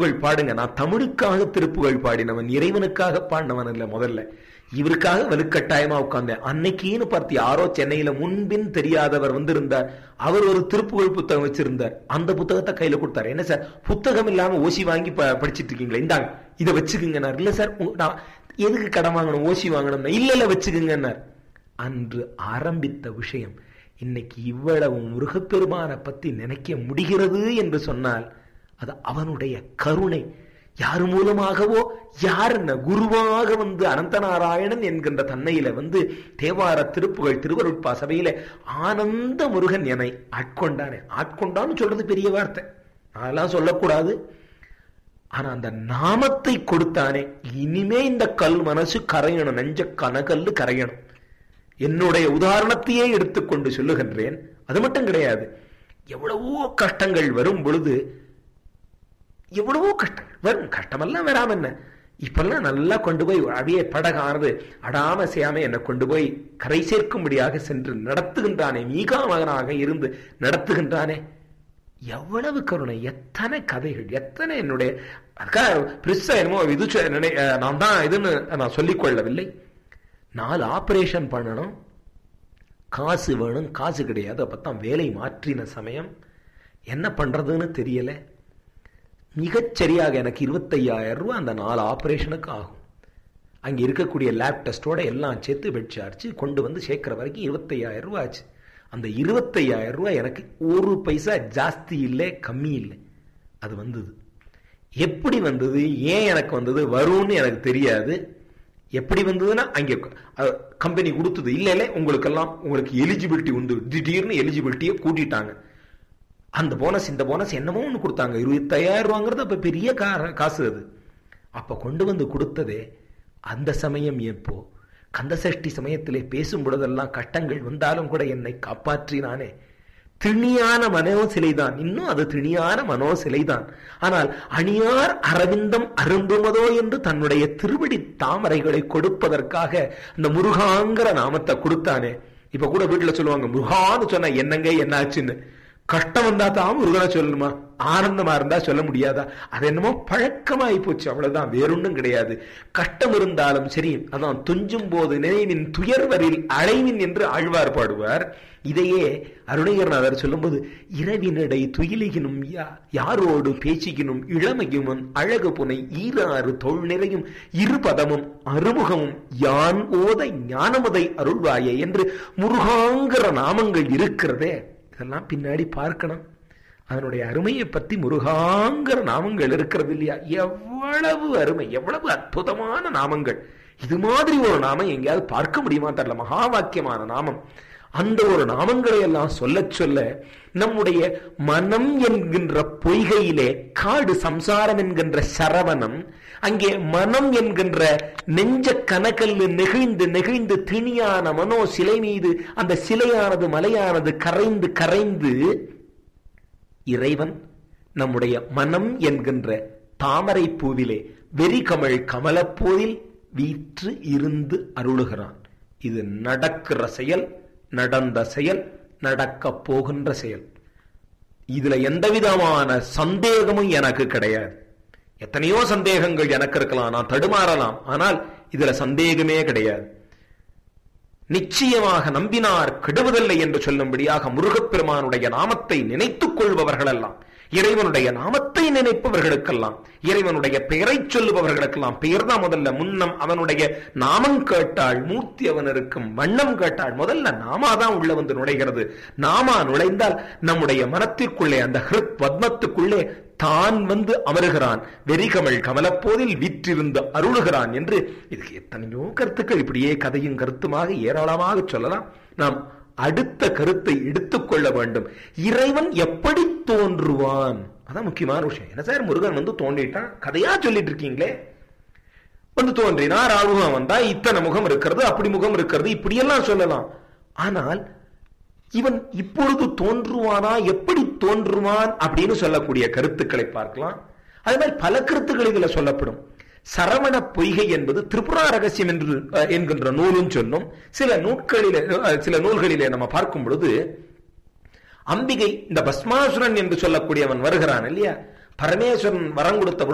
திருப்புகழ் பாடுங்க நான் தமிழுக்காக திருப்புகழ் பாடினவன் இறைவனுக்காக பாடினவன் இல்ல முதல்ல இவருக்காக வலுக்கட்டாயமா உட்கார்ந்தேன் அன்னைக்குன்னு பார்த்து யாரோ சென்னையில முன்பின் தெரியாதவர் வந்திருந்தார் அவர் ஒரு திருப்புகழ் புத்தகம் வச்சிருந்தார் அந்த புத்தகத்தை கையில கொடுத்தாரு என்ன சார் புத்தகம் இல்லாம ஓசி வாங்கி ப- படிச்சிட்டு இருக்கீங்களா இந்தாங்க இதை வச்சுக்குங்கன்னார் இல்ல சார் உ- நான் எதுக்கு கடன் வாங்கணும் ஓசி வாங்கணும் இல்ல இல்ல வச்சுக்குங்கன்னார் அன்று ஆரம்பித்த விஷயம் இன்னைக்கு இவ்வளவு முருகப்பெருமானை பத்தி நினைக்க முடிகிறது என்று சொன்னால் அது அவனுடைய கருணை யார் மூலமாகவோ யார் என்ன குருவாக வந்து அனந்தநாராயணன் என்கின்ற தன்மையில வந்து தேவார திருப்புகழ் திருவருட்பா சபையில ஆனந்த முருகன் என்னை ஆட்கொண்டானே ஆட்கொண்டான்னு சொல்றது பெரிய வார்த்தை அதெல்லாம் சொல்லக்கூடாது ஆனா அந்த நாமத்தை கொடுத்தானே இனிமே இந்த கல் மனசு கரையணும் நெஞ்ச கனகல்லு கரையணும் என்னுடைய உதாரணத்தையே எடுத்துக்கொண்டு சொல்லுகின்றேன் அது மட்டும் கிடையாது எவ்வளவோ கஷ்டங்கள் வரும் பொழுது எவ்வளவோ கஷ்டம் வரும் கஷ்டமெல்லாம் வராம என்ன இப்பெல்லாம் நல்லா கொண்டு போய் அப்படியே படகானது அடாம செய்யாம என்னை கொண்டு போய் கரை சேர்க்கும்படியாக சென்று நடத்துகின்றானே மீகா மகனாக இருந்து நடத்துகின்றானே எவ்வளவு கருணை எத்தனை கதைகள் எத்தனை என்னுடைய அதுக்காக பெருசா என்னமோ இது சொ- நினை- அஹ் நான் தான் இதுன்னு நான் சொல்லிக் கொள்ளவில்லை நாலு ஆபரேஷன் பண்ணணும் காசு வேணும் காசு கிடையாது அப்பதான் வேலை மாற்றின சமயம் என்ன பண்றதுன்னு தெரியல மிகச் சரியாக எனக்கு இருபத்தையாயிரம் ரூபாய் அந்த நாலு ஆபரேஷனுக்கு ஆகும் அங்க இருக்கக்கூடிய லேப் டெஸ்டோட எல்லாம் சேர்த்து வச்சாச்சு கொண்டு வந்து சேர்க்கிற வரைக்கும் இருபத்தையாயிரம் ரூபாய் ஆச்சு அந்த இருபத்தையாயிரம் ரூபாய் எனக்கு ஒரு பைசா ஜாஸ்தி இல்லை கம்மி இல்லை அது வந்தது எப்படி வந்தது ஏன் எனக்கு வந்தது வரும்னு எனக்கு தெரியாது எப்படி வந்ததுன்னா அங்கே கம்பெனி கொடுத்தது இல்ல இல்ல உங்களுக்கெல்லாம் உங்களுக்கு எலிஜிபிலிட்டி உண்டு திடீர்னு எலிஜிபிலிட்டியை கூட்டிட்டாங்க அந்த போனஸ் இந்த போனஸ் என்னமோ ஒன்று கொடுத்தாங்க இருபத்தையாயிரம் ரூபாங்கிறது அப்ப பெரிய கா- காசு அது அப்ப கொண்டு வந்து கொடுத்ததே அந்த சமயம் எப்போ கந்தசஷ்டி சமயத்திலே பேசும் பொழுதெல்லாம் கஷ்டங்கள் வந்தாலும் கூட என்னை காப்பாற்றினானே திணியான மனோ சிலைதான் இன்னும் அது திணியான மனோ சிலைதான் ஆனால் அணியார் அரவிந்தம் அருந்துமதோ என்று தன்னுடைய திருவடி தாமரைகளை கொடுப்பதற்காக அந்த முருகாங்கிற நாமத்தை கொடுத்தானே இப்ப கூட வீட்டுல சொல்லுவாங்க முருகான்னு சொன்னா என்னங்க என்னாச்சுன்னு கஷ்டம் வந்தா தான் முருகனை சொல்லணுமா ஆனந்தமா இருந்தா சொல்ல முடியாதா அது என்னமோ பழக்கமாயி போச்சு அவ்வளவுதான் வேறொன்றும் கிடையாது கஷ்டம் இருந்தாலும் சரி அதான் துஞ்சும் போது நினைவின் துயர்வரில் அழைவின் என்று ஆழ்வார் பாடுவார் இதையே அருணகிரநாதர் சொல்லும்போது இரவினடை துயிலிகினும் யா- யாரோடு பேசிக்கினும் இளமையும் அழகு புனை ஈராறு தொல் நிறையும் இருபதமும் அறுமுகமும் யான் ஓத ஞானமதை அருள்வாயே என்று முருகாங்கிற நாமங்கள் இருக்கிறதே இதெல்லாம் பின்னாடி பார்க்கணும் அதனுடைய அருமையை பத்தி முருகாங்கிற நாமங்கள் இருக்கிறது இல்லையா எவ்வளவு அருமை எவ்வளவு அற்புதமான நாமங்கள் இது மாதிரி ஒரு நாமம் எங்கேயாவது பார்க்க முடியுமா தெரியல மகா வாக்கியமான நாமம் அந்த ஒரு நாமங்களை எல்லாம் சொல்ல சொல்ல நம்முடைய மனம் என்கின்ற பொய்கையிலே காடு சம்சாரம் என்கின்ற சரவணம் அங்கே மனம் என்கின்ற நெஞ்ச கனகல்லு நெகிழ்ந்து நெகிழ்ந்து திணியான மனோ சிலை மீது அந்த சிலையானது மலையானது கரைந்து கரைந்து இறைவன் நம்முடைய மனம் என்கின்ற தாமரை பூவிலே வெறிகமழ் கமலப்போதில் வீற்று இருந்து அருளுகிறான் இது நடக்கிற செயல் நடந்த செயல் நடக்கப் போகின்ற செயல் இதுல எந்த விதமான சந்தேகமும் எனக்கு கிடையாது எத்தனையோ சந்தேகங்கள் எனக்கு இருக்கலாம் நான் தடுமாறலாம் ஆனால் இதுல சந்தேகமே கிடையாது நிச்சயமாக நம்பினார் கெடுவதில்லை என்று சொல்லும்படியாக முருகப்பெருமானுடைய நாமத்தை நினைத்துக் கொள்பவர்களெல்லாம் இறைவனுடைய நாமத்தை நினைப்பவர்களுக்கெல்லாம் இறைவனுடைய பெயரை சொல்லுபவர்களுக்கெல்லாம் பெயர் தான் முதல்ல முன்னம் அவனுடைய நாமம் கேட்டாள் மூர்த்தி அவன் இருக்கும் வண்ணம் கேட்டாள் முதல்ல நாமா தான் உள்ள வந்து நுழைகிறது நாமா நுழைந்தால் நம்முடைய மனத்திற்குள்ளே அந்த ஹிருத் பத்மத்துக்குள்ளே தான் வந்து அமருகிறான் வெறிகமள் கமலப்போதில் விற்றிருந்து அருளுகிறான் என்று இதுக்கு எத்தனையோ கருத்துக்கள் இப்படியே கதையும் கருத்துமாக ஏராளமாக சொல்லலாம் நாம் அடுத்த கருத்தை எடுத்துக்கொள்ள வேண்டும் இறைவன் எப்படி தோன்றுவான் அதான் முக்கியமான விஷயம் என்ன சார் முருகன் வந்து தோன்றிட்டான் கதையா சொல்லிட்டு இருக்கீங்களே வந்து தோன்றினார் ஆழ்முகம் வந்தா இத்தனை முகம் இருக்கிறது அப்படி முகம் இருக்கிறது இப்படியெல்லாம் சொல்லலாம் ஆனால் இவன் இப்பொழுது தோன்றுவானா எப்படி தோன்றுவான் அப்படின்னு சொல்லக்கூடிய கருத்துக்களை பார்க்கலாம் அது மாதிரி பல கருத்துக்கள் இதுல சொல்லப்படும் சரவண பொய்கை என்பது திரிபுரா ரகசியம் என்று அஹ், என்கின்ற நூலும் சொல்லும் சில நூட்களிலே அஹ், சில நூல்களிலே நம்ம பார்க்கும் பொழுது அம்பிகை இந்த பஸ்மாசுரன் என்று சொல்லக்கூடியவன் வருகிறான் இல்லையா பரமேஸ்வரன் வரம் கொடுத்த பொழுது